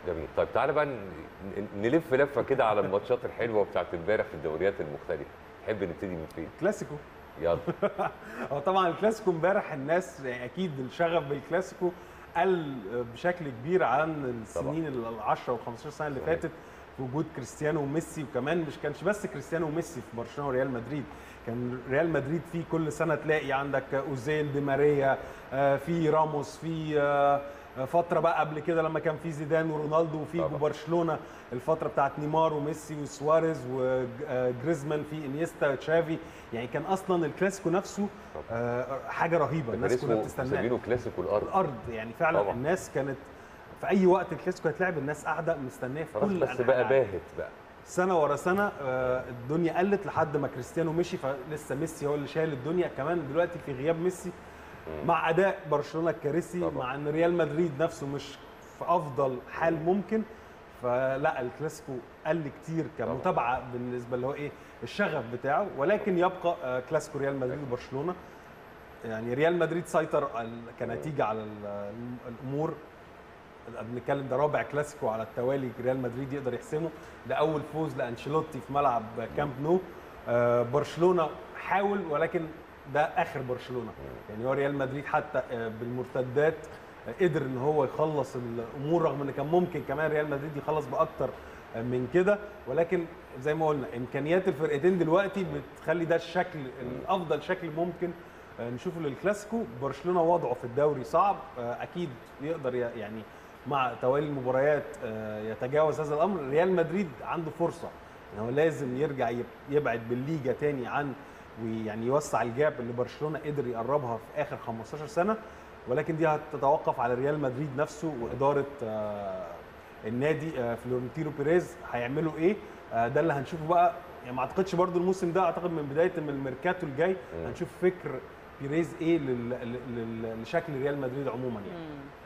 جميل طيب تعالى بقى ن- ن- نلف لفه كده على الماتشات الحلوه بتاعت امبارح في الدوريات المختلفه تحب نبتدي من فين كلاسيكو يلا هو طبعا الكلاسيكو امبارح الناس يعني اكيد الشغف بالكلاسيكو قل بشكل كبير عن السنين ال 10 وال 15 سنه اللي صحيح. فاتت في وجود كريستيانو وميسي وكمان مش كانش بس كريستيانو وميسي في برشلونه وريال مدريد كان ريال مدريد فيه كل سنه تلاقي عندك اوزيل دي ماريا آه، في راموس في آه، فتره بقى قبل كده لما كان في زيدان ورونالدو وفي طبعا. برشلونه الفتره بتاعت نيمار وميسي وسواريز وجريزمان في انيستا تشافي يعني كان اصلا الكلاسيكو نفسه آه، حاجه رهيبه كان الناس كلها اسمه بتستناه مسمينه كلاسيكو الارض الارض يعني فعلا طبعا. طبعا. الناس كانت في اي وقت الكلاسيكو هيتلعب الناس قاعده مستنيه في خلاص كل بس أنحاء بقى العالم. باهت بقى سنه ورا سنه آه، الدنيا قلت لحد ما كريستيانو مشي فلسه ميسي هو اللي شايل الدنيا كمان دلوقتي في غياب ميسي مع اداء برشلونه الكارثي طبعا. مع ان ريال مدريد نفسه مش في افضل حال ممكن فلا الكلاسيكو قل كتير كمتابعه بالنسبه اللي هو ايه الشغف بتاعه ولكن يبقى آه، كلاسيكو ريال مدريد وبرشلونه يعني ريال مدريد سيطر ال- كنتيجه على ال- الامور بنتكلم ده رابع كلاسيكو على التوالي ريال مدريد يقدر يحسمه ده اول فوز لانشيلوتي في ملعب كامب نو آه، برشلونه حاول ولكن ده اخر برشلونه يعني هو ريال مدريد حتى آه، بالمرتدات آه، قدر ان هو يخلص الامور رغم ان كان ممكن كمان ريال مدريد يخلص باكتر آه، من كده ولكن زي ما قلنا امكانيات الفرقتين دلوقتي بتخلي ده الشكل الافضل شكل ممكن آه، نشوفه للكلاسيكو برشلونه وضعه في الدوري صعب آه، اكيد يقدر ي- يعني مع توالي المباريات آه، يتجاوز هذا الامر ريال مدريد عنده فرصه يعني هو لازم يرجع يب- يبعد بالليجا تاني عن ويعني يوسع الجاب اللي برشلونه قدر يقربها في اخر 15 سنه ولكن دي هتتوقف على ريال مدريد نفسه واداره آه، النادي آه، فلورنتينو بيريز هيعملوا ايه آه، ده اللي هنشوفه بقى يعني ما اعتقدش برضو الموسم ده اعتقد من بدايه من الميركاتو الجاي هنشوف فكر بيريز ايه لل- لل- لل- لشكل ريال مدريد عموما يعني مم.